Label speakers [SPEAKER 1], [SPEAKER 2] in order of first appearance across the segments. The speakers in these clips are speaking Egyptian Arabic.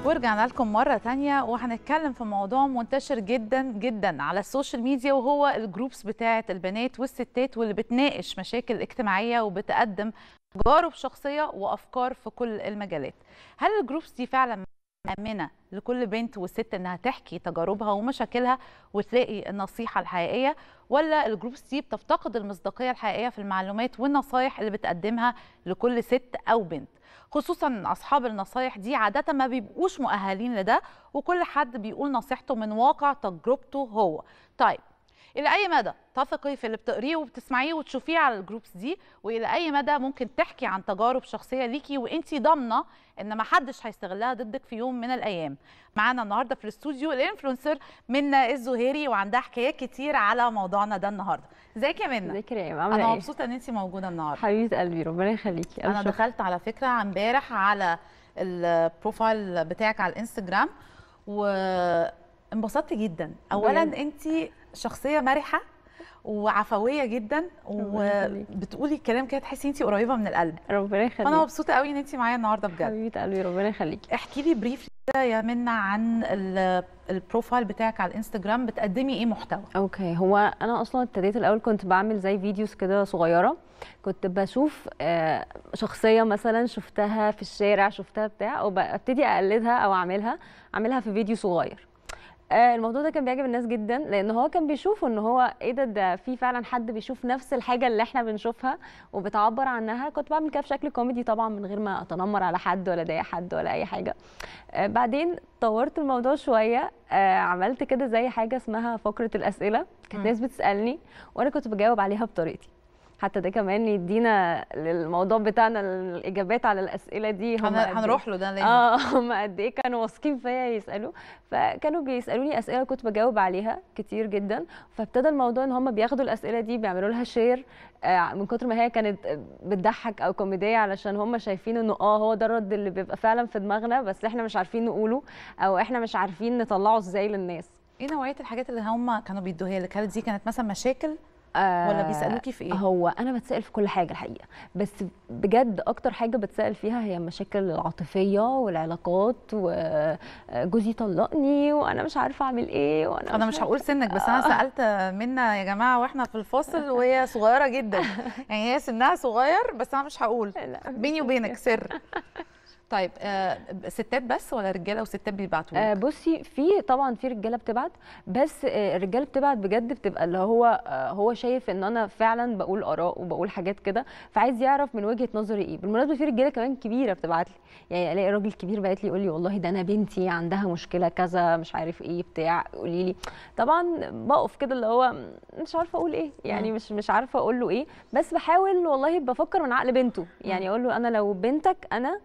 [SPEAKER 1] ورجعنا لكم مرة تانية وهنتكلم في موضوع منتشر جدا جدا على السوشيال ميديا وهو الجروبس بتاعة البنات والستات واللي بتناقش مشاكل اجتماعية وبتقدم تجارب شخصية وأفكار في كل المجالات هل الجروبس دي فعلا آمنة لكل بنت وست إنها تحكي تجاربها ومشاكلها وتلاقي النصيحة الحقيقية ولا الجروبس دي بتفتقد المصداقية الحقيقية في المعلومات والنصايح اللي بتقدمها لكل ست أو بنت خصوصا ان اصحاب النصايح دي عاده ما بيبقوش مؤهلين لده وكل حد بيقول نصيحته من واقع تجربته هو طيب الى اي مدى تثقي في اللي بتقريه وبتسمعيه وتشوفيه على الجروبس دي والى اي مدى ممكن تحكي عن تجارب شخصيه ليكي وانتي ضامنه ان ما حدش هيستغلها ضدك في يوم من الايام معانا النهارده في الاستوديو الانفلونسر منى الزهيري وعندها حكايات كتير على موضوعنا ده النهارده ازيك يا منى
[SPEAKER 2] ازيك يا ريم عامله
[SPEAKER 1] انا
[SPEAKER 2] ايه
[SPEAKER 1] مبسوطه ان انتي موجوده النهارده
[SPEAKER 2] حبيبه قلبي ربنا يخليكي
[SPEAKER 1] انا دخلت على فكره امبارح على البروفايل بتاعك على الانستجرام وانبسطت جدا اولا
[SPEAKER 2] بجد؟
[SPEAKER 1] انت شخصيه مرحه وعفويه جدا
[SPEAKER 2] ربنا يخليك.
[SPEAKER 1] وبتقولي كلام كده تحسي انت قريبه من القلب
[SPEAKER 2] ربنا يخليك
[SPEAKER 1] فانا مبسوطه قوي ان انت معايا النهارده بجد
[SPEAKER 2] حبيبه قلبي ربنا يخليكي
[SPEAKER 1] احكي لي بريف كده يا منى عن ال- البروفايل بتاعك على الانستجرام بتقدمي ايه محتوى
[SPEAKER 2] اوكي هو انا اصلا ابتديت الاول كنت بعمل زي فيديوز كده صغيره كنت بشوف آه، شخصيه مثلا شفتها في الشارع شفتها بتاع او ابتدي اقلدها او اعملها اعملها في فيديو صغير آه، الموضوع ده كان بيعجب الناس جدا لان هو كان بيشوفوا ان هو ايه ده ده في فعلا حد بيشوف نفس الحاجه اللي احنا بنشوفها وبتعبر عنها كنت بعمل كده بشكل كوميدي طبعا من غير ما اتنمر على حد ولا اضايق حد ولا اي حاجه آه، بعدين طورت الموضوع شويه آه، عملت كده زي حاجه اسمها فقره الاسئله كانت
[SPEAKER 1] مم.
[SPEAKER 2] ناس بتسالني وانا كنت بجاوب عليها بطريقتي حتى ده كمان يدينا للموضوع بتاعنا الاجابات على الاسئله دي هم
[SPEAKER 1] هن-
[SPEAKER 2] قد إيه.
[SPEAKER 1] هنروح له ده لازم
[SPEAKER 2] اه هم قد ايه كانوا واثقين فيا يسالوا فكانوا بيسالوني اسئله كنت بجاوب عليها كتير جدا فابتدى الموضوع ان هم بياخدوا الاسئله دي بيعملوا لها شير آه من كتر ما هي كانت بتضحك او كوميديه علشان هم شايفين انه اه هو ده الرد اللي بيبقى فعلا في دماغنا بس احنا مش عارفين نقوله او احنا مش عارفين نطلعه ازاي للناس
[SPEAKER 1] ايه نوعيه الحاجات اللي هم كانوا بيدوها لك هل دي كانت مثلا مشاكل
[SPEAKER 2] آه
[SPEAKER 1] ولا بيسالوكي في ايه
[SPEAKER 2] هو انا بتسال في كل حاجه الحقيقه بس بجد اكتر حاجه بتسال فيها هي المشاكل العاطفيه والعلاقات وجوزي طلقني وانا مش عارفه اعمل ايه وانا
[SPEAKER 1] انا مش هقول سنك بس انا سالت منا يا جماعه واحنا في الفاصل وهي صغيره جدا يعني هي سنها صغير بس انا مش هقول
[SPEAKER 2] لا،
[SPEAKER 1] بيني وبينك سر طيب آه ستات بس ولا رجاله وستات بيبعتوا
[SPEAKER 2] آه
[SPEAKER 1] لك؟
[SPEAKER 2] بصي في طبعا في رجاله بتبعت بس آه الرجاله بتبعت بجد بتبقى اللي هو آه هو شايف ان انا فعلا بقول اراء وبقول حاجات كده فعايز يعرف من وجهه نظري ايه بالمناسبه في رجاله كمان كبيره بتبعت لي يعني الاقي راجل كبير بعت لي يقول لي والله ده انا بنتي عندها مشكله كذا مش عارف ايه بتاع قولي لي طبعا بقف كده اللي هو مش عارفه اقول ايه يعني
[SPEAKER 1] مم.
[SPEAKER 2] مش مش عارفه اقول له ايه بس بحاول والله بفكر من عقل بنته يعني اقول له انا لو بنتك انا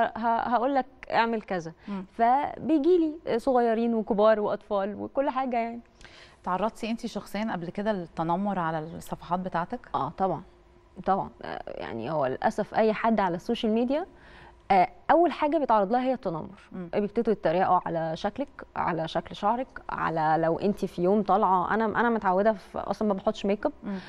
[SPEAKER 2] هقول لك اعمل كذا
[SPEAKER 1] مم.
[SPEAKER 2] فبيجي لي صغيرين وكبار واطفال وكل حاجه يعني
[SPEAKER 1] تعرضتي انت شخصيا قبل كده للتنمر على الصفحات بتاعتك
[SPEAKER 2] اه طبعا طبعا آه، يعني هو للاسف اي حد على السوشيال ميديا آه، اول حاجه بيتعرض لها هي التنمر
[SPEAKER 1] مم.
[SPEAKER 2] بيبتدوا يتريقوا على شكلك على شكل شعرك على لو انت في يوم طالعه انا انا متعوده في اصلا ما بحطش ميك اب
[SPEAKER 1] مم.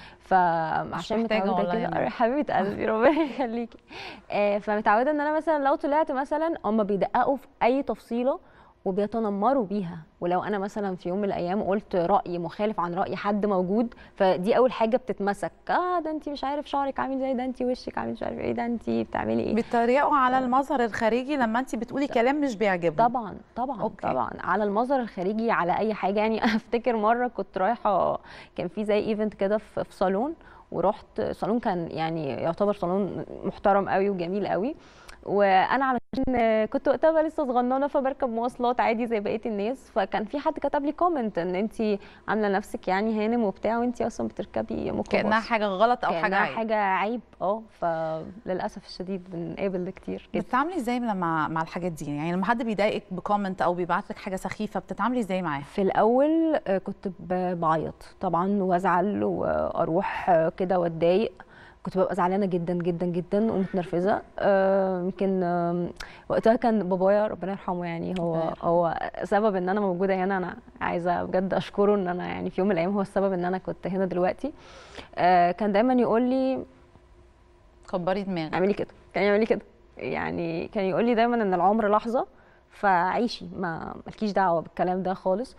[SPEAKER 2] فعشان
[SPEAKER 1] محتاجة
[SPEAKER 2] متعوده
[SPEAKER 1] والله يا
[SPEAKER 2] كده
[SPEAKER 1] منى.
[SPEAKER 2] حبيبه قلبي ربنا يخليكي آه، فمتعوده ان انا مثلا لو طلعت مثلا هم بيدققوا في اي تفصيله وبيتنمروا بيها ولو انا مثلا في يوم من الايام قلت راي مخالف عن راي حد موجود فدي اول حاجه بتتمسك اه ده انت مش عارف شعرك عامل ازاي ده انت وشك عامل مش عارف ايه ده انت بتعملي ايه
[SPEAKER 1] بيتريقوا على المظهر الخارجي لما انت بتقولي كلام مش بيعجبهم
[SPEAKER 2] طبعا طبعا
[SPEAKER 1] أوكي.
[SPEAKER 2] أوكي. طبعا على المظهر الخارجي على اي حاجه يعني افتكر مره كنت رايحه كان في زي ايفنت كده في في صالون ورحت صالون كان يعني يعتبر صالون محترم قوي وجميل قوي وانا علشان كنت وقتها بقى لسه صغننه فبركب مواصلات عادي زي بقيه الناس فكان في حد كتب لي كومنت ان انت عامله نفسك يعني هانم وبتاع وانت اصلا بتركبي ميكروباص
[SPEAKER 1] كانها حاجه غلط او حاجه
[SPEAKER 2] كأنها
[SPEAKER 1] عيب
[SPEAKER 2] حاجه عيب اه فللاسف الشديد بنقابل ده كتير جدا
[SPEAKER 1] بتتعاملي ازاي لما مع الحاجات دي يعني لما حد بيضايقك بكومنت او بيبعت لك حاجه سخيفه بتتعاملي ازاي معاه
[SPEAKER 2] في الاول آه، كنت ب- بعيط طبعا وازعل واروح آه، كده واتضايق كنت ببقى زعلانه جدا جدا جدا ومتنرفزه آه، يمكن آم، وقتها كان بابايا ربنا يرحمه يعني هو
[SPEAKER 1] الله يرحمه.
[SPEAKER 2] هو سبب ان انا موجوده هنا انا عايزه بجد اشكره ان انا يعني في يوم من الايام هو السبب ان انا كنت هنا دلوقتي آه، كان دايما يقول لي
[SPEAKER 1] كبري دماغك
[SPEAKER 2] اعملي كده كان يعمل لي كده يعني كان يقول لي دايما ان العمر لحظه فعيشي ما مالكيش دعوه بالكلام ده خالص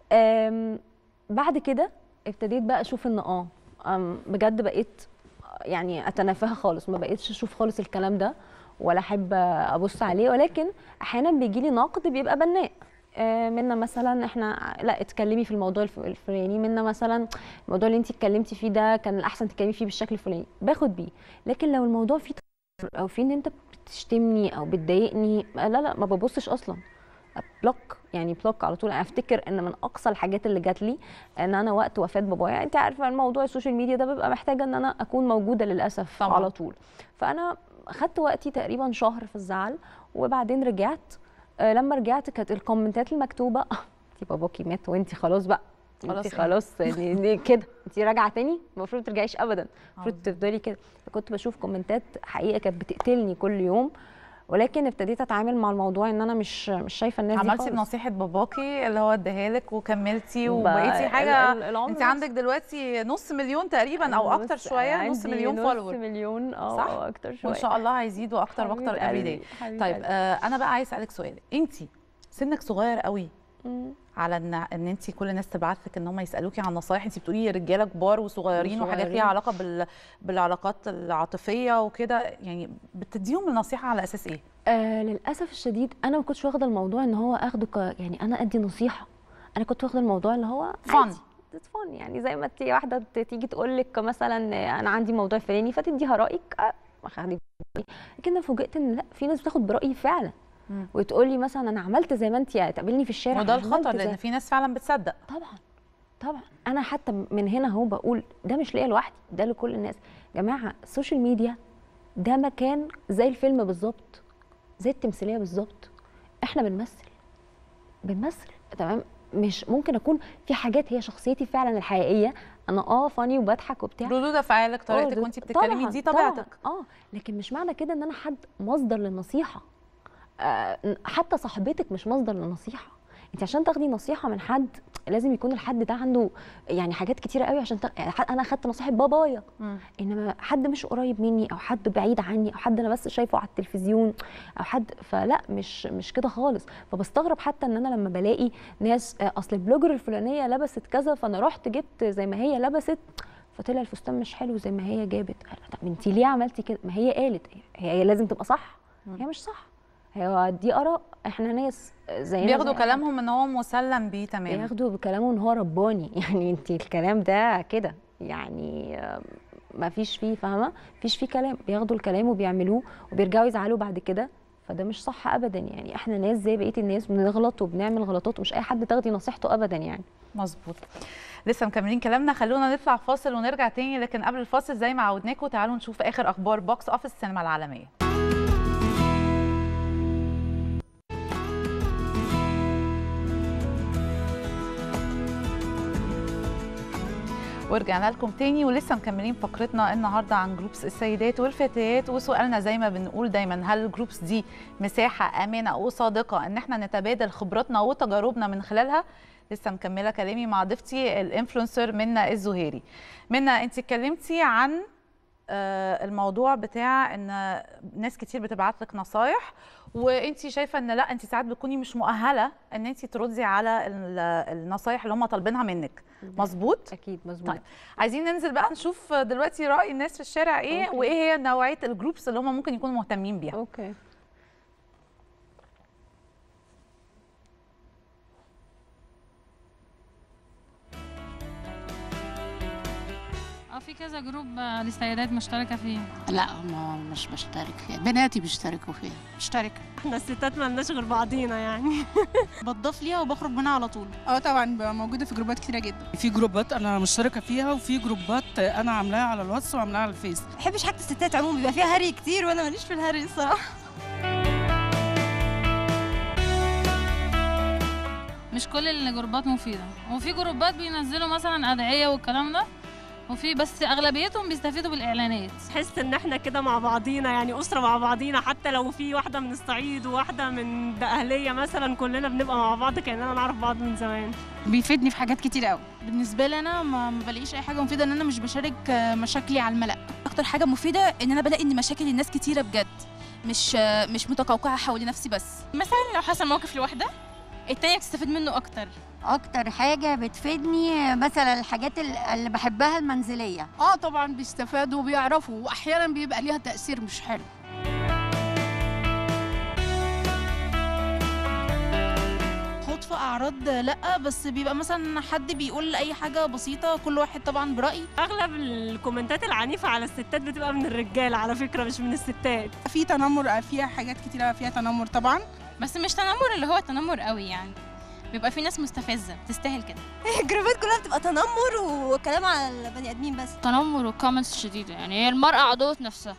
[SPEAKER 2] أم، بعد كده ابتديت بقى اشوف ان اه أم، بجد بقيت يعني اتنافاها خالص ما بقيتش اشوف خالص الكلام ده ولا احب ابص عليه ولكن احيانا بيجي لي نقد بيبقى بناء آه، منا مثلا احنا لا اتكلمي في الموضوع الف- الفلاني منا مثلا الموضوع اللي انت اتكلمتي فيه ده كان الاحسن تتكلمي فيه بالشكل الفلاني باخد بيه لكن لو الموضوع فيه تكرار او فيه ان انت بتشتمني او بتضايقني لا لا ما ببصش اصلا بلوك يعني بلوك على طول انا افتكر ان من اقصى الحاجات اللي جات لي ان انا وقت وفاه بابايا انت عارفه الموضوع السوشيال ميديا ده ببقى محتاجه ان انا اكون موجوده للاسف
[SPEAKER 1] طبعاً.
[SPEAKER 2] على طول فانا خدت وقتي تقريبا شهر في الزعل وبعدين رجعت آه، لما رجعت كانت الكومنتات المكتوبه انت باباكي مات وانت خلاص بقى
[SPEAKER 1] خلاص
[SPEAKER 2] انت
[SPEAKER 1] يعني.
[SPEAKER 2] خلاص يعني دي كده انت راجعه تاني المفروض ما ترجعيش ابدا المفروض
[SPEAKER 1] عظيم.
[SPEAKER 2] تفضلي كده فكنت بشوف كومنتات حقيقه كانت بتقتلني كل يوم ولكن ابتديت اتعامل مع الموضوع ان انا مش مش شايفه الناس دي
[SPEAKER 1] عملتي
[SPEAKER 2] خالص.
[SPEAKER 1] بنصيحه باباكي اللي هو اداها لك وكملتي
[SPEAKER 2] بقى
[SPEAKER 1] وبقيتي
[SPEAKER 2] ال-
[SPEAKER 1] حاجه
[SPEAKER 2] ال- العمر
[SPEAKER 1] انت
[SPEAKER 2] نفسه.
[SPEAKER 1] عندك دلوقتي نص مليون تقريبا او اكتر
[SPEAKER 2] بص،
[SPEAKER 1] شويه نص
[SPEAKER 2] عندي
[SPEAKER 1] مليون
[SPEAKER 2] نص
[SPEAKER 1] فولور
[SPEAKER 2] مليون اه
[SPEAKER 1] صح؟
[SPEAKER 2] آه، اكتر شويه
[SPEAKER 1] وان شاء الله هيزيدوا اكتر
[SPEAKER 2] حبيب
[SPEAKER 1] واكتر افري
[SPEAKER 2] قلبي،
[SPEAKER 1] داي
[SPEAKER 2] حبيب
[SPEAKER 1] طيب
[SPEAKER 2] قلبي.
[SPEAKER 1] آه انا بقى عايز اسالك سؤال انت سنك صغير قوي
[SPEAKER 2] مم.
[SPEAKER 1] على ان ان انت كل الناس تبعت لك ان هم يسالوكي عن نصايح انت بتقولي رجاله كبار وصغيرين وحاجات ليها
[SPEAKER 2] وصغيرين.
[SPEAKER 1] علاقه بال... بالعلاقات العاطفيه وكده يعني بتديهم النصيحه على اساس ايه
[SPEAKER 2] آه للاسف الشديد انا ما كنتش واخده الموضوع ان هو اخده ك يعني انا ادي نصيحه انا كنت واخده الموضوع اللي هو
[SPEAKER 1] Fun.
[SPEAKER 2] فن يعني زي ما تيجي واحده ت- تيجي تقول لك مثلا آه، انا عندي موضوع فلاني فتديها رايك آه، ما خدي برأيي. لكن انا فوجئت ان لا في ناس بتاخد برايي فعلا
[SPEAKER 1] مم.
[SPEAKER 2] وتقول لي مثلا انا عملت زي ما انت تقابلني في الشارع
[SPEAKER 1] وده
[SPEAKER 2] عملت
[SPEAKER 1] الخطر
[SPEAKER 2] زي-
[SPEAKER 1] لان في ناس فعلا بتصدق
[SPEAKER 2] طبعا طبعا انا حتى من هنا اهو بقول ده مش ليا لوحدي ده لكل الناس يا جماعه السوشيال ميديا ده مكان زي الفيلم بالظبط زي التمثيليه بالظبط احنا بنمثل بنمثل تمام مش ممكن اكون في حاجات هي شخصيتي فعلا الحقيقيه انا اه فاني وبضحك وبتاع
[SPEAKER 1] ردود افعالك طريقتك
[SPEAKER 2] آه،
[SPEAKER 1] وانت بتتكلمي
[SPEAKER 2] طبعاً،
[SPEAKER 1] دي
[SPEAKER 2] طبعاً.
[SPEAKER 1] طبيعتك
[SPEAKER 2] اه لكن مش معنى كده ان انا حد مصدر للنصيحه آه حتى صاحبتك مش مصدر للنصيحه انت عشان تاخدي نصيحه من حد لازم يكون الحد ده عنده يعني حاجات كتيره قوي عشان تق... يعني انا اخدت نصيحه بابايا
[SPEAKER 1] مم.
[SPEAKER 2] انما حد مش قريب مني او حد بعيد عني او حد انا بس شايفه على التلفزيون او حد فلا مش مش كده خالص فبستغرب حتى ان انا لما بلاقي ناس آه، اصل البلوجر الفلانيه لبست كذا فانا رحت جبت زي ما هي لبست فطلع الفستان مش حلو زي ما هي جابت طب انت ليه عملتي كده ما هي قالت هي, هي لازم تبقى صح هي مش صح هي دي اراء احنا ناس زينا
[SPEAKER 1] بياخدوا
[SPEAKER 2] زي أي حد.
[SPEAKER 1] كلامهم ان هو مسلم بيه تماما
[SPEAKER 2] بياخدوا بكلامه ان هو رباني يعني انت الكلام ده كده يعني آم، ما فيش فيه فاهمه فيش فيه كلام بياخدوا الكلام وبيعملوه وبيرجعوا يزعلوا بعد كده فده مش صح ابدا يعني احنا ناس زي بقيه الناس بنغلط وبنعمل غلطات ومش اي حد تاخدي نصيحته ابدا يعني
[SPEAKER 1] مظبوط لسه مكملين كلامنا خلونا نطلع فاصل ونرجع تاني لكن قبل الفاصل زي ما عودناكم تعالوا نشوف اخر اخبار بوكس اوفيس السينما العالميه ورجعنا لكم تاني ولسه مكملين فقرتنا النهارده عن جروبس السيدات والفتيات وسؤالنا زي ما بنقول دايما هل الجروبس دي مساحه امنه وصادقه ان احنا نتبادل خبراتنا وتجاربنا من خلالها لسه مكمله كلامي مع ضيفتي الانفلونسر منى الزهيري منى انت اتكلمتي عن آه، الموضوع بتاع ان ناس كتير بتبعت لك نصايح وانت شايفه ان لا انت ساعات بتكوني مش مؤهله ان انت تردي على ال- النصايح اللي هم طالبينها منك مظبوط
[SPEAKER 2] اكيد مظبوط
[SPEAKER 1] طيب عايزين ننزل بقى نشوف دلوقتي راي الناس في الشارع ايه
[SPEAKER 2] أوكي.
[SPEAKER 1] وايه هي نوعيه الجروبس اللي هم ممكن يكونوا مهتمين بيها
[SPEAKER 2] اوكي
[SPEAKER 3] اه في كذا جروب آه، للسيدات مشتركه فيه
[SPEAKER 4] لا ما مش بشترك فيها بناتي بيشتركوا فيها
[SPEAKER 5] مشتركة
[SPEAKER 6] احنا الستات ما لناش غير بعضينا يعني
[SPEAKER 5] بضاف ليها وبخرج منها على طول
[SPEAKER 7] اه طبعا ببقى موجوده في جروبات كتيره جدا
[SPEAKER 8] في جروبات انا مشتركه فيها وفي جروبات انا عاملاها على الواتس وعاملاها على الفيس
[SPEAKER 6] ما بحبش حاجه الستات عموما بيبقى فيها هري كتير وانا ماليش في الهري الصراحه
[SPEAKER 3] مش كل الجروبات مفيده وفي جروبات بينزلوا مثلا ادعيه والكلام ده وفي بس اغلبيتهم بيستفيدوا بالاعلانات
[SPEAKER 6] تحس ان احنا كده مع بعضينا يعني اسره مع بعضينا حتى لو في واحده من الصعيد وواحده من دقهليه مثلا كلنا بنبقى مع بعض كاننا نعرف بعض من زمان
[SPEAKER 5] بيفيدني في حاجات كتير قوي بالنسبه لي انا ما ما بلاقيش اي حاجه مفيده ان انا مش بشارك آه، مشاكلي على الملأ
[SPEAKER 9] اكتر حاجه مفيده ان انا بلاقي ان مشاكل الناس كتيره بجد
[SPEAKER 5] مش مش متقوقعه حول نفسي بس
[SPEAKER 3] مثلا لو حصل موقف لواحده التانية بتستفيد منه اكتر
[SPEAKER 9] اكتر حاجه بتفيدني مثلا الحاجات ال- اللي بحبها المنزليه
[SPEAKER 4] اه طبعا بيستفادوا وبيعرفوا واحيانا بيبقى ليها تاثير مش حلو
[SPEAKER 5] خوض في اعراض لا بس بيبقى مثلا حد بيقول اي حاجه بسيطه كل واحد طبعا براي
[SPEAKER 6] اغلب الكومنتات العنيفه على الستات بتبقى من الرجاله على فكره مش من الستات
[SPEAKER 8] في تنمر فيها حاجات كتيره فيها تنمر طبعا
[SPEAKER 3] بس مش تنمر اللي هو تنمر قوي يعني بيبقى في ناس مستفزه تستاهل كده
[SPEAKER 10] الجروبات كلها بتبقى تنمر وكلام على البني ادمين بس
[SPEAKER 3] تنمر وكومنتس شديده يعني هي المرأة عدوة نفسها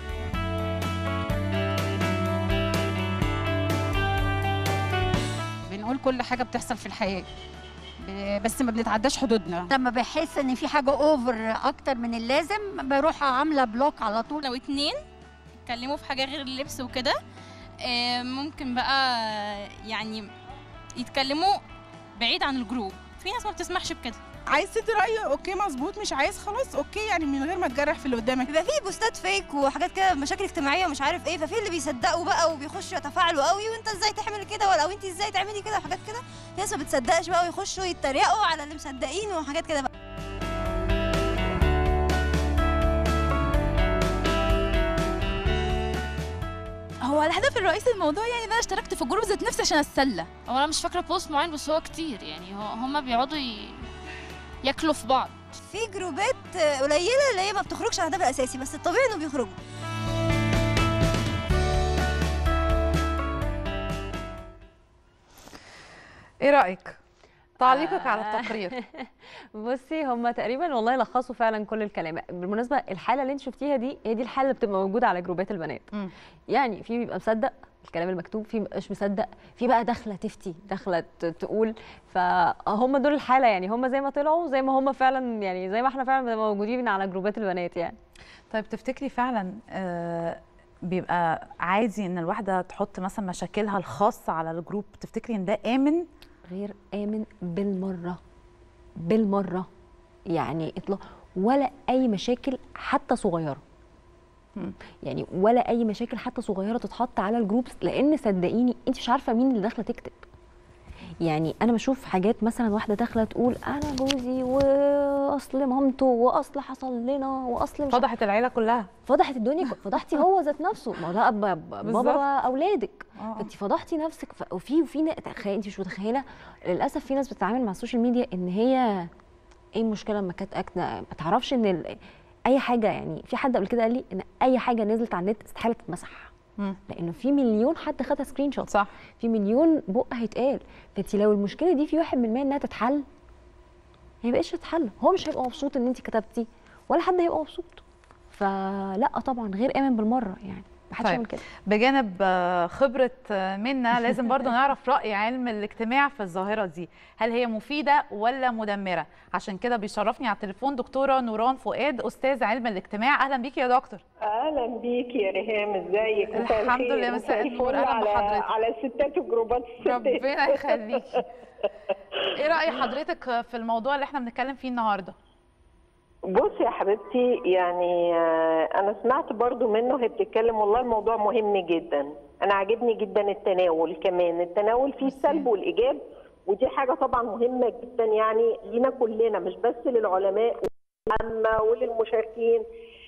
[SPEAKER 7] بنقول كل حاجه بتحصل في الحياه ب- بس ما بنتعداش حدودنا
[SPEAKER 9] لما بحس ان في حاجه اوفر اكتر من اللازم بروح عامله بلوك على طول
[SPEAKER 3] لو اتنين اتكلموا في حاجة غير اللبس وكده آه، ممكن بقى يعني يتكلموا بعيد عن الجروب في ناس ما بتسمحش بكده
[SPEAKER 8] عايز تدي راي اوكي مظبوط مش عايز خلاص اوكي يعني من غير ما تجرح في اللي قدامك
[SPEAKER 10] بيبقى فيه بوستات فيك وحاجات كده مشاكل اجتماعيه ومش عارف ايه ففي اللي بيصدقوا بقى وبيخشوا يتفاعلوا قوي وانت ازاي تعمل كده ولا انت ازاي تعملي كده وحاجات كده في ناس ما بتصدقش بقى ويخشوا يتريقوا على اللي مصدقين وحاجات كده بقى
[SPEAKER 5] هو الهدف الرئيسي للموضوع يعني ان انا اشتركت في الجروب ذات نفسي عشان اتسلى
[SPEAKER 3] هو انا مش فاكره بوست معين بس هو كتير يعني هو هما بيقعدوا ي... ياكلوا في بعض
[SPEAKER 10] في جروبات قليله اللي هي ما بتخرجش عن الهدف الاساسي بس الطبيعي انه بيخرجوا
[SPEAKER 1] ايه رايك تعليقك على التقرير
[SPEAKER 2] بصي هم تقريبا والله لخصوا فعلا كل الكلام بالمناسبه الحاله اللي انت شفتيها دي هي دي الحاله اللي بتبقى موجوده على جروبات البنات
[SPEAKER 1] مم.
[SPEAKER 2] يعني في بيبقى مصدق الكلام المكتوب في مش مصدق في بقى داخله تفتي داخله ت- تقول فهم دول الحاله يعني هم زي ما طلعوا زي ما هم فعلا يعني زي ما احنا فعلا بنبقى موجودين على جروبات البنات يعني
[SPEAKER 1] طيب تفتكري فعلا آه، بيبقى عادي ان الواحده تحط مثلا مشاكلها الخاصه على الجروب تفتكري ان ده امن
[SPEAKER 2] غير امن بالمره بالمره يعني اطلاق ولا اي مشاكل حتى صغيره
[SPEAKER 1] مم.
[SPEAKER 2] يعني ولا اي مشاكل حتى صغيره تتحط على الجروبس لان صدقيني انت مش عارفه مين اللي داخله تكتب يعني انا بشوف حاجات مثلا واحده داخله تقول انا جوزي واصل مامته واصل حصل لنا واصل مش
[SPEAKER 1] فضحت العيله كلها
[SPEAKER 2] فضحت الدنيا ك- فضحتي هو ذات نفسه ما هو ده ب- ب-
[SPEAKER 1] بالظبط.
[SPEAKER 2] بابا اولادك
[SPEAKER 1] آه.
[SPEAKER 2] فانت فضحتي نفسك ف... وفي وفي نا- تخيل انت مش متخيله للاسف في ناس بتتعامل مع السوشيال ميديا ان هي ايه المشكله لما كانت اكتة ما تعرفش ان ال... اي حاجه يعني في حد قبل كده قال لي ان اي حاجه نزلت على النت استحاله تتمسح
[SPEAKER 1] مم.
[SPEAKER 2] لانه في مليون حد خدها سكرين شوت
[SPEAKER 1] صح
[SPEAKER 2] في مليون بق هيتقال فانت لو المشكله دي في واحد من المية انها تتحل هي بقتش تتحل هو مش هيبقى مبسوط ان انت كتبتي ولا حد هيبقى مبسوط فلا طبعا غير امن بالمره يعني ما حدش
[SPEAKER 1] طيب.
[SPEAKER 2] يعمل كده
[SPEAKER 1] بجانب آه، خبرة آه، منا لازم برضو نعرف رأي علم الاجتماع في الظاهرة دي هل هي مفيدة ولا مدمرة عشان كده بيشرفني على التليفون دكتورة نوران فؤاد أستاذ علم الاجتماع أهلا بيكي يا دكتور
[SPEAKER 11] اهلا بيكي يا ريهام ازيك مساء
[SPEAKER 1] الحمد
[SPEAKER 11] الخير.
[SPEAKER 1] لله، مساء
[SPEAKER 11] الفل
[SPEAKER 1] النور، أهلا
[SPEAKER 11] على
[SPEAKER 1] بحضرتك.
[SPEAKER 11] على الستات وجروبات الستات
[SPEAKER 1] ربنا يخليكي ايه رأي حضرتك في الموضوع اللي احنا بنتكلم فيه النهارده
[SPEAKER 11] بصي يا حبيبتي يعني آه، انا سمعت برضو منه هي بتتكلم والله الموضوع مهم جدا انا عاجبني جدا التناول كمان التناول فيه السلب والايجاب ودي حاجه طبعا مهمه جدا يعني لينا كلنا مش بس للعلماء والعامه وللمشاركين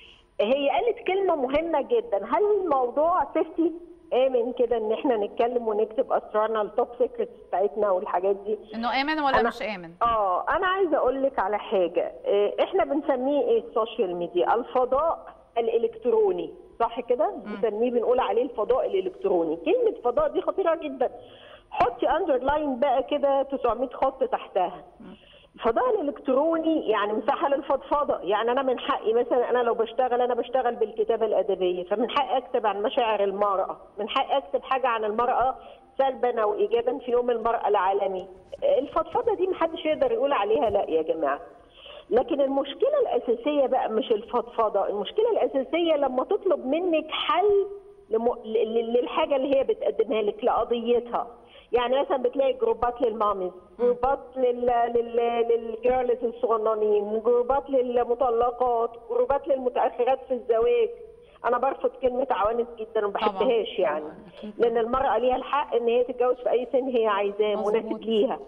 [SPEAKER 11] هي قالت كلمه مهمه جدا هل الموضوع سيفتي امن كده ان احنا نتكلم ونكتب اسرارنا التوب سيكريتس بتاعتنا والحاجات دي
[SPEAKER 1] انه آمن ولا
[SPEAKER 11] أنا-
[SPEAKER 1] مش آمن
[SPEAKER 11] اه انا عايزه اقول لك على حاجه إيه، احنا بنسميه ايه السوشيال ميديا الفضاء الالكتروني صح كده بنسميه بنقول عليه الفضاء الالكتروني كلمه فضاء دي خطيره جدا حطي اندرلاين بقى كده 900 خط تحتها الفضاء الالكتروني يعني مساحه للفضفضه يعني انا من حقي مثلا انا لو بشتغل انا بشتغل بالكتابه الادبيه فمن حقي اكتب عن مشاعر المراه من حقي اكتب حاجه عن المراه سلبا او ايجابا في يوم المراه العالمي الفضفضه دي محدش يقدر يقول عليها لا يا جماعه لكن المشكله الاساسيه بقى مش الفضفضه المشكله الاساسيه لما تطلب منك حل لم... ل- ل- للحاجه اللي هي بتقدمها لك لقضيتها يعني مثلا بتلاقي جروبات للماميز جروبات لل... لل... للجيرلز الصغننين جروبات للمطلقات جروبات للمتاخرات في الزواج انا برفض كلمه عوانس جدا وما بحبهاش يعني لان المراه ليها الحق ان هي تتجوز في اي سن هي عايزاه مناسب ليها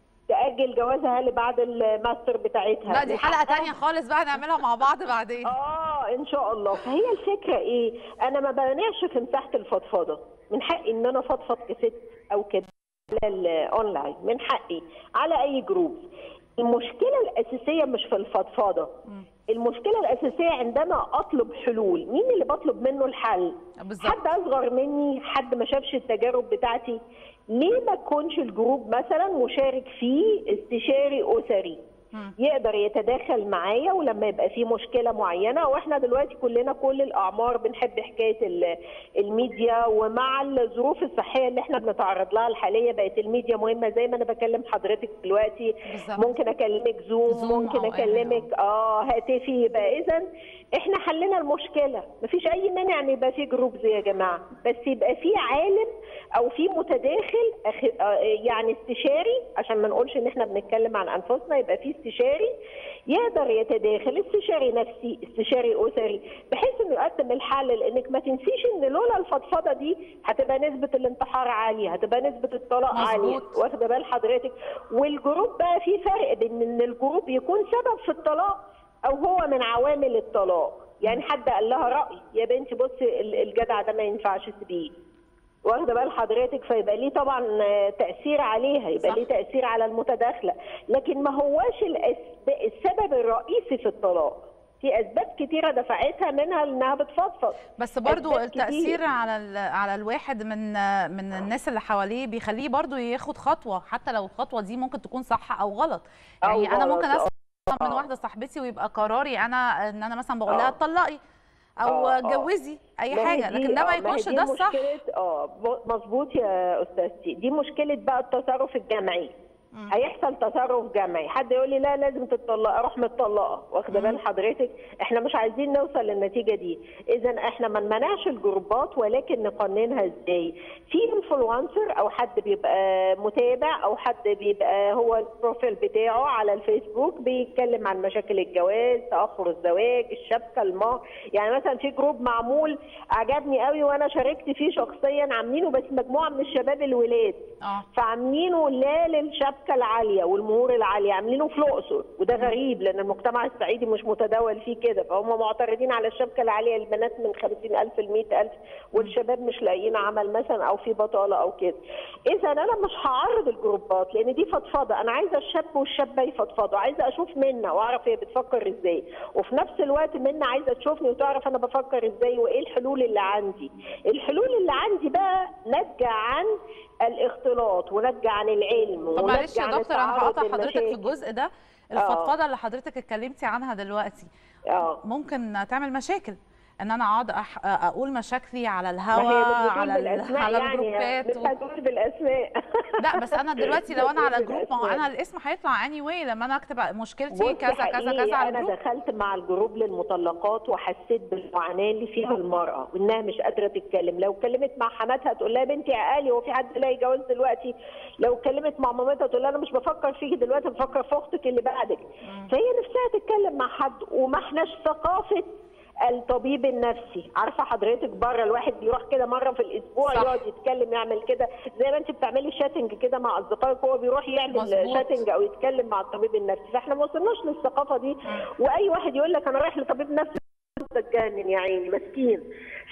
[SPEAKER 11] تاجل جوازها اللي بعد الماستر بتاعتها
[SPEAKER 1] لا دي
[SPEAKER 11] من
[SPEAKER 1] حلقه
[SPEAKER 11] حقها
[SPEAKER 1] تانية خالص بقى نعملها مع بعض بعدين
[SPEAKER 11] اه ان شاء الله فهي الفكره ايه انا ما بمانعش في مساحه الفضفضه من حقي ان انا افضفض كست او كده على الاونلاين من حقي على اي جروب المشكله الاساسيه مش في الفضفضه المشكله الاساسيه عندما اطلب حلول مين اللي بطلب منه الحل
[SPEAKER 1] بالظبط.
[SPEAKER 11] حد اصغر مني حد ما شافش التجارب بتاعتي ليه ما تكونش الجروب مثلا مشارك فيه استشاري اسري يقدر يتداخل معايا ولما يبقى في مشكله معينه واحنا دلوقتي كلنا كل الاعمار بنحب حكايه ال- الميديا ومع الظروف الصحيه اللي احنا بنتعرض لها الحاليه بقت الميديا مهمه زي ما انا بكلم حضرتك دلوقتي
[SPEAKER 1] بالظبط.
[SPEAKER 11] ممكن اكلمك زوم,
[SPEAKER 1] زوم
[SPEAKER 11] ممكن
[SPEAKER 1] أو أي
[SPEAKER 11] اكلمك اه هاتفي يبقى اذا احنا حلينا المشكله مفيش اي مانع ان يبقى في جروب زي يا جماعه بس يبقى في عالم او في متداخل أخ- آه، يعني استشاري عشان ما نقولش ان احنا بنتكلم عن انفسنا يبقى في استشاري يقدر يتداخل استشاري نفسي استشاري اسري بحيث انه يقدم الحل لانك ما تنسيش ان لولا الفضفضه دي هتبقى نسبه الانتحار عاليه هتبقى نسبه الطلاق عاليه
[SPEAKER 1] مظبوط.
[SPEAKER 11] واخده بال حضرتك والجروب بقى في فرق بين ان الجروب يكون سبب في الطلاق او هو من عوامل الطلاق يعني حد قال لها راي يا بنتي بصي ال- الجدع ده ما ينفعش تسيبيه واخده بال حضرتك فيبقى ليه طبعا آه، تاثير عليها يبقى
[SPEAKER 1] صح.
[SPEAKER 11] ليه تاثير على المتداخله لكن ما هواش الأسب- السبب الرئيسي في الطلاق في اسباب كتيره دفعتها منها انها بتفضفض
[SPEAKER 1] بس برضو
[SPEAKER 11] أسباب
[SPEAKER 1] التأثير
[SPEAKER 11] كتير.
[SPEAKER 1] على ال- على الواحد من من الناس اللي حواليه بيخليه برضو ياخد خطوة حتى لو الخطوة دي ممكن تكون صح أو غلط
[SPEAKER 11] أو
[SPEAKER 1] يعني أنا
[SPEAKER 11] غلط،
[SPEAKER 1] ممكن
[SPEAKER 11] آه.
[SPEAKER 1] أسمع من واحدة صاحبتي ويبقى قراري أنا إن أنا مثلا بقول لها
[SPEAKER 11] آه.
[SPEAKER 1] اتطلقي أو
[SPEAKER 11] آه، آه.
[SPEAKER 1] جوزي أي
[SPEAKER 11] ما هي
[SPEAKER 1] حاجة
[SPEAKER 11] دي-
[SPEAKER 1] لكن ده
[SPEAKER 11] آه،
[SPEAKER 1] ما
[SPEAKER 11] هي
[SPEAKER 1] يكونش
[SPEAKER 11] دي
[SPEAKER 1] ده الصح
[SPEAKER 11] مشكلة اه م- مظبوط يا استاذتي دي مشكله بقى التصرف الجمعي هيحصل تصرف جمعي حد يقول لي لا لازم تتطلق اروح متطلقه واخده بال حضرتك احنا مش عايزين نوصل للنتيجه دي اذا احنا ما نمنعش الجروبات ولكن نقننها ازاي في انفلونسر او حد بيبقى متابع او حد بيبقى هو البروفيل بتاعه على الفيسبوك بيتكلم عن مشاكل الجواز تاخر الزواج الشبكه المهر يعني مثلا في جروب معمول عجبني قوي وانا شاركت فيه شخصيا عاملينه بس مجموعه من الشباب الولاد
[SPEAKER 1] اه
[SPEAKER 11] فعاملينه لا للشبكه العاليه والمهور العاليه عاملينه في الاقصر وده غريب لان المجتمع الصعيدي مش متداول فيه كده فهم معترضين على الشبكه العاليه البنات من 50000 ل 100000 والشباب مش لاقيين عمل مثلا او في بطاله او كده اذا انا مش هعرض الجروبات لان دي فضفضه انا عايزه الشاب والشابه يفضفضوا عايزه اشوف منا واعرف هي بتفكر ازاي وفي نفس الوقت منا عايزه تشوفني وتعرف انا بفكر ازاي وايه الحلول اللي عندي الحلول اللي عندي بقى ناتجه عن الاختلاط وناتجه عن العلم
[SPEAKER 1] طب معلش
[SPEAKER 11] وناتجه
[SPEAKER 1] يا
[SPEAKER 11] عن
[SPEAKER 1] دكتور انا
[SPEAKER 11] التعرض
[SPEAKER 1] هقطع حضرتك في
[SPEAKER 11] للمشاكل.
[SPEAKER 1] الجزء ده الفضفضه اللي حضرتك اتكلمتي عنها دلوقتي
[SPEAKER 11] اه
[SPEAKER 1] ممكن تعمل مشاكل ان انا اقعد أح- اقول مشاكلي على
[SPEAKER 11] ما هي
[SPEAKER 1] الهوا
[SPEAKER 11] مش
[SPEAKER 1] على
[SPEAKER 11] بتقول
[SPEAKER 1] ال-
[SPEAKER 11] بالاسماء
[SPEAKER 1] على
[SPEAKER 11] يعني
[SPEAKER 1] الجروبات
[SPEAKER 11] مش
[SPEAKER 1] و...
[SPEAKER 11] هتقول بالاسماء
[SPEAKER 1] لا بس انا دلوقتي لو انا على
[SPEAKER 11] بتقول
[SPEAKER 1] جروب ما هو
[SPEAKER 11] بالأسماء.
[SPEAKER 1] انا الاسم هيطلع اني واي لما انا اكتب مشكلتي
[SPEAKER 11] بصي
[SPEAKER 1] كذا كذا
[SPEAKER 11] حقيقي
[SPEAKER 1] كذا على
[SPEAKER 11] انا
[SPEAKER 1] الجروب
[SPEAKER 11] دخلت مع الجروب للمطلقات وحسيت بالمعاناه اللي فيها المراه وانها مش قادره تتكلم لو اتكلمت مع حماتها تقول لها بنتي عقالي هو في حد لاقي جواز دلوقتي لو اتكلمت مع مامتها تقول لها انا مش بفكر فيكي دلوقتي بفكر في اختك اللي بعدك فهي نفسها تتكلم مع حد وما احناش ثقافه الطبيب النفسي عارفه حضرتك بره الواحد بيروح كده مره في الاسبوع
[SPEAKER 1] صح.
[SPEAKER 11] يقعد يتكلم يعمل كده زي ما انت بتعملي شاتنج كده مع اصدقائك هو بيروح يعمل
[SPEAKER 1] مظبوط.
[SPEAKER 11] شاتنج او يتكلم مع الطبيب النفسي فاحنا ما وصلناش للثقافه دي واي واحد يقول لك انا رايح لطبيب نفسي تتجنن يا عيني مسكين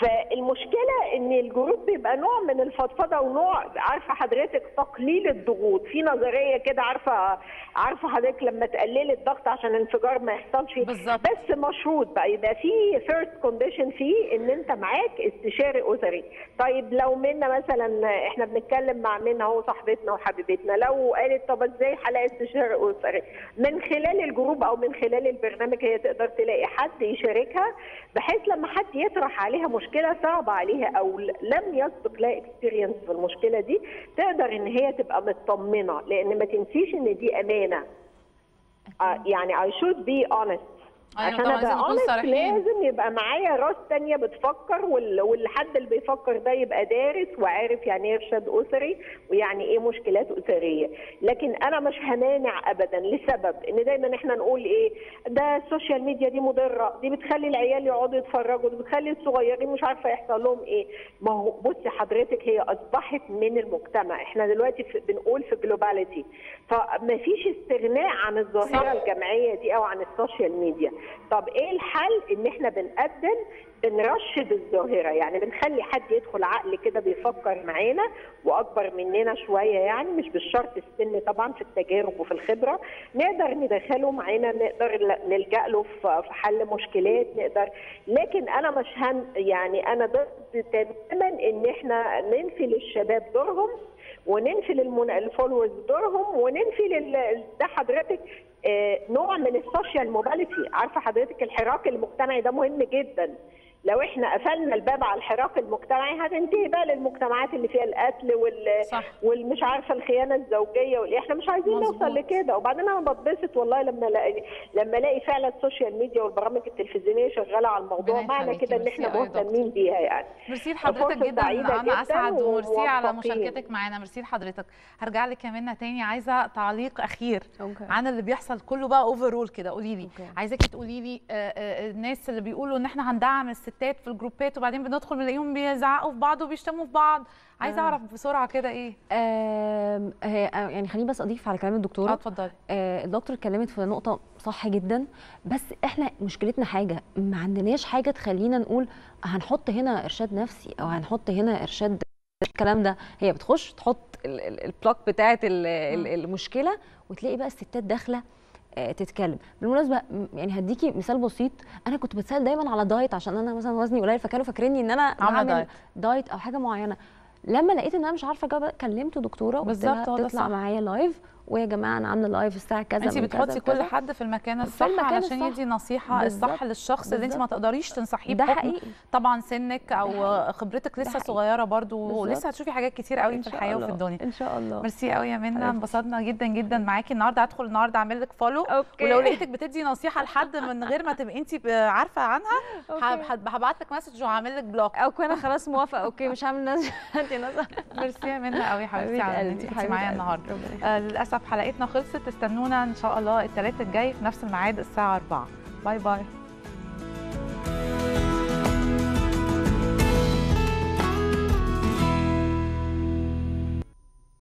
[SPEAKER 11] فالمشكله ان الجروب بيبقى نوع من الفضفضه ونوع عارفه حضرتك تقليل الضغوط في نظريه كده عارفه عارفه حضرتك لما تقللي الضغط عشان الانفجار ما يحصلش
[SPEAKER 1] بالظبط.
[SPEAKER 11] بس مشروط بقى يبقى في فيرست كونديشن فيه ان انت معاك استشاري اسري طيب لو منا مثلا احنا بنتكلم مع منا اهو صاحبتنا وحبيبتنا لو قالت طب ازاي هلاقي استشاري اسري من خلال الجروب او من خلال البرنامج هي تقدر تلاقي حد يشاركها بحيث لما حد يطرح عليها مشكله صعبه عليها او لم يسبق لها اكسبيرينس في المشكله دي تقدر ان هي تبقى مطمنه لان ما تنسيش ان دي امانه آه، يعني I should be honest
[SPEAKER 1] أيوة
[SPEAKER 11] عشان
[SPEAKER 1] طبعاً،
[SPEAKER 11] ابقى
[SPEAKER 1] لازم نكون
[SPEAKER 11] honest
[SPEAKER 1] صريحين.
[SPEAKER 11] لازم يبقى معايا راس تانية بتفكر وال- والحد اللي بيفكر ده يبقى دارس وعارف يعني ايه ارشاد اسري ويعني ايه مشكلات اسريه لكن انا مش همانع ابدا لسبب ان دايما احنا نقول ايه ده السوشيال ميديا دي مضره دي بتخلي العيال يقعدوا يتفرجوا دي بتخلي الصغيرين مش عارفه يحصل لهم ايه ما هو بصي حضرتك هي اصبحت من المجتمع احنا دلوقتي في بنقول في جلوباليتي فما فيش استغناء عن الظاهره الجماعيه دي او عن السوشيال ميديا طب ايه الحل ان احنا بنقدم بنرشد الظاهره يعني بنخلي حد يدخل عقل كده بيفكر معانا واكبر مننا شويه يعني مش بالشرط السن طبعا في التجارب وفي الخبره نقدر ندخله معانا نقدر ل- نلجا له في في حل مشكلات نقدر لكن انا مش هن يعني انا ضد تماما ان احنا ننفي للشباب دورهم وننفي للمن... الفولورز دورهم وننفي لل... ده حضرتك آه، نوع من السوشيال موبيليتي عارفه حضرتك الحراك المجتمعي ده مهم جدا لو احنا قفلنا الباب على الحراك المجتمعي هتنتهي بقى للمجتمعات اللي فيها القتل وال
[SPEAKER 1] صح.
[SPEAKER 11] والمش عارفه الخيانه الزوجيه وال... احنا مش عايزين
[SPEAKER 1] مظبوط.
[SPEAKER 11] نوصل لكده وبعدين انا بتبسط والله لما الاقي لما الاقي فعلا السوشيال ميديا والبرامج التلفزيونيه شغاله على الموضوع
[SPEAKER 1] ربنا
[SPEAKER 11] معنى
[SPEAKER 1] يخليكي.
[SPEAKER 11] كده ان
[SPEAKER 1] ميرسي
[SPEAKER 11] احنا
[SPEAKER 1] قوي يا دكتور.
[SPEAKER 11] مهتمين بيها يعني
[SPEAKER 1] ميرسي لحضرتك
[SPEAKER 11] فرصة
[SPEAKER 1] جدا
[SPEAKER 11] سعيدة
[SPEAKER 1] انا
[SPEAKER 11] جداً
[SPEAKER 1] اسعد وميرسي على
[SPEAKER 11] وموفقين.
[SPEAKER 1] مشاركتك معانا ميرسي لحضرتك هرجع لك كمان تاني عايزه تعليق اخير
[SPEAKER 2] أوكي.
[SPEAKER 1] عن اللي بيحصل كله بقى اوفرول كده قولي لي
[SPEAKER 2] أوكي.
[SPEAKER 1] عايزاكي تقولي لي آه، آه، الناس اللي بيقولوا ان احنا هندعم الستات في الجروبات وبعدين بندخل بنلاقيهم بيزعقوا في بعض وبيشتموا في بعض عايزه
[SPEAKER 2] آه.
[SPEAKER 1] اعرف بسرعه كده ايه
[SPEAKER 2] آم، هي آه، يعني خليني بس اضيف على كلام
[SPEAKER 1] اه
[SPEAKER 2] الدكتوره
[SPEAKER 1] اتفضلي
[SPEAKER 2] آه، الدكتور اتكلمت في نقطة صح جدا بس احنا مشكلتنا حاجة ما عندناش حاجة تخلينا نقول هنحط هنا إرشاد نفسي أو هنحط هنا إرشاد الكلام ده هي بتخش تحط ال- ال- البلوك بتاعت ال- ال- المشكلة وتلاقي بقى الستات داخلة آه، تتكلم بالمناسبة م- يعني هديكي مثال بسيط أنا كنت بتسأل دايما على دايت عشان أنا مثلا وزني قليل فكانوا فاكريني إن أنا
[SPEAKER 1] عاملة
[SPEAKER 2] بعمل
[SPEAKER 1] دايت.
[SPEAKER 2] دايت أو حاجة معينة لما لقيت ان انا مش عارفه اجاوب كلمت دكتوره وقلت
[SPEAKER 1] بالظبط،
[SPEAKER 2] لها
[SPEAKER 1] هو ده
[SPEAKER 2] تطلع
[SPEAKER 1] صح.
[SPEAKER 2] معايا لايف ويا جماعه انا عامله لايف الساعه كذا
[SPEAKER 1] انت
[SPEAKER 2] من كذا
[SPEAKER 1] بتحطي
[SPEAKER 2] لكذا.
[SPEAKER 1] كل حد في المكان
[SPEAKER 2] في
[SPEAKER 1] الصح
[SPEAKER 2] المكان
[SPEAKER 1] علشان
[SPEAKER 2] الصح.
[SPEAKER 1] يدي نصيحه الصح
[SPEAKER 2] بالظبط.
[SPEAKER 1] للشخص اللي انت ما
[SPEAKER 2] بالظبط.
[SPEAKER 1] تقدريش تنصحيه
[SPEAKER 2] ده
[SPEAKER 1] بحكم
[SPEAKER 2] حقيقي
[SPEAKER 1] طبعا سنك او
[SPEAKER 2] حقيقي.
[SPEAKER 1] خبرتك لسه
[SPEAKER 2] حقيقي.
[SPEAKER 1] صغيره برضو
[SPEAKER 2] بالظبط.
[SPEAKER 1] ولسه هتشوفي حاجات كتير قوي
[SPEAKER 2] إن
[SPEAKER 1] في
[SPEAKER 2] شاء
[SPEAKER 1] الحياه وفي
[SPEAKER 2] الله.
[SPEAKER 1] الدنيا
[SPEAKER 2] ان شاء الله
[SPEAKER 1] ميرسي قوي يا منى
[SPEAKER 2] حبيبتي.
[SPEAKER 1] انبسطنا جدا جدا معاكي النهارده هدخل النهارده اعمل لك فولو
[SPEAKER 2] اوكي
[SPEAKER 1] ولو لقيتك بتدي نصيحه لحد من غير ما تبقي انت عارفه عنها
[SPEAKER 2] أوكي.
[SPEAKER 1] هبعت لك مسج وهعمل لك بلوك
[SPEAKER 2] او انا خلاص موافقه اوكي مش هعمل ناس انت ناس
[SPEAKER 1] ميرسي يا منى قوي حبيبتي
[SPEAKER 2] حبيبة
[SPEAKER 1] على ان
[SPEAKER 2] قلبي،
[SPEAKER 1] انت كنتي
[SPEAKER 2] حبيبة
[SPEAKER 1] معايا
[SPEAKER 2] قلبي.
[SPEAKER 1] النهارده
[SPEAKER 2] ربنا يخليك.
[SPEAKER 1] آه للاسف حلقتنا خلصت استنونا ان شاء الله الثلاث الجاي في نفس الميعاد الساعه 4 باي باي